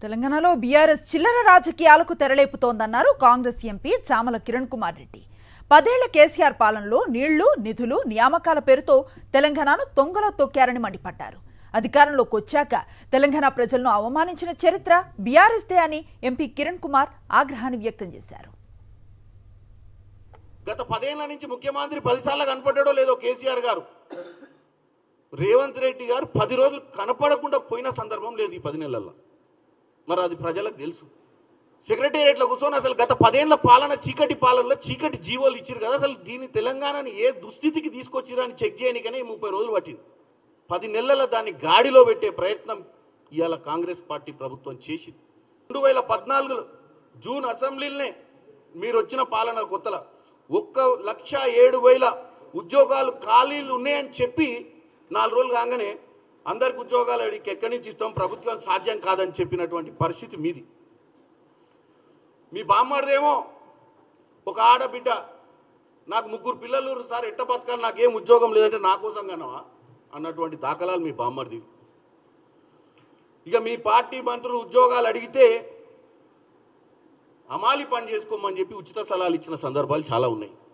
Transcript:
తెలంగాణలో బీఆర్ఎస్ చిల్లర రాజకీయాలకు తెరలేపుతోందన్నారు కాంగ్రెస్ ఎంపీ చామల కిరణ్ కుమార్ రెడ్డి పదేళ్ల కేసీఆర్ పాలనలో నీళ్లు నిధులు నియామకాల పేరుతో తెలంగాణను తొంగలో తొక్కారని మండిపడ్డారు అధికారంలోకి వచ్చాక తెలంగాణ ప్రజలను అవమానించిన చరిత్ర బీఆర్ఎస్దే అని ఎంపీ కిరణ్ కుమార్ ఆగ్రహాన్ని వ్యక్తం చేశారు గత పదేళ్ల నుంచి ముఖ్యమంత్రి పదిసార్లు కనపడ్డాడో లేదో కేసీఆర్ గారు రేవంత్ రెడ్డి గారు పది రోజులు కనపడకుండా పోయిన సందర్భం లేదు ఈ పది నెలల్లో మరి అది ప్రజలకు తెలుసు సెక్రటేరియట్లో కూర్చొని అసలు గత పదేళ్ల పాలన చీకటి పాలనలో చీకటి జీవోలు ఇచ్చారు కదా అసలు దీని తెలంగాణని ఏ దుస్థితికి తీసుకొచ్చిరా అని చెక్ చేయడానికనే ముప్పై రోజులు పట్టింది పది నెలల దాన్ని గాడిలో పెట్టే ప్రయత్నం ఇవాళ కాంగ్రెస్ పార్టీ ప్రభుత్వం చేసింది రెండు వేల పద్నాలుగులో జూన్ అసెంబ్లీలోనే మీరు వచ్చిన పాలన కొత్తల ఒక్క లక్ష ఏడు వేల ఉద్యోగాలు ఖాళీలు ఉన్నాయని చెప్పి నాలుగు రోజులు కాగానే అందరికి ఉద్యోగాలు అడిగి ఎక్కడి నుంచి ఇస్తాం ప్రభుత్వం సాధ్యం కాదని చెప్పినటువంటి పరిస్థితి మీది మీ బామ్మడిదేమో ఒక ఆడబిడ్డ నాకు ముగ్గురు పిల్లలు సార్ ఎట్ట బతకాలి నాకేం ఉద్యోగం లేదంటే నా కోసం కనవా అన్నటువంటి దాఖలాలు మీ బామ్మడిది ఇక మీ పార్టీ మంత్రులు ఉద్యోగాలు అడిగితే అమాలి పని చేసుకోమని చెప్పి ఉచిత స్థలాలు ఇచ్చిన సందర్భాలు చాలా ఉన్నాయి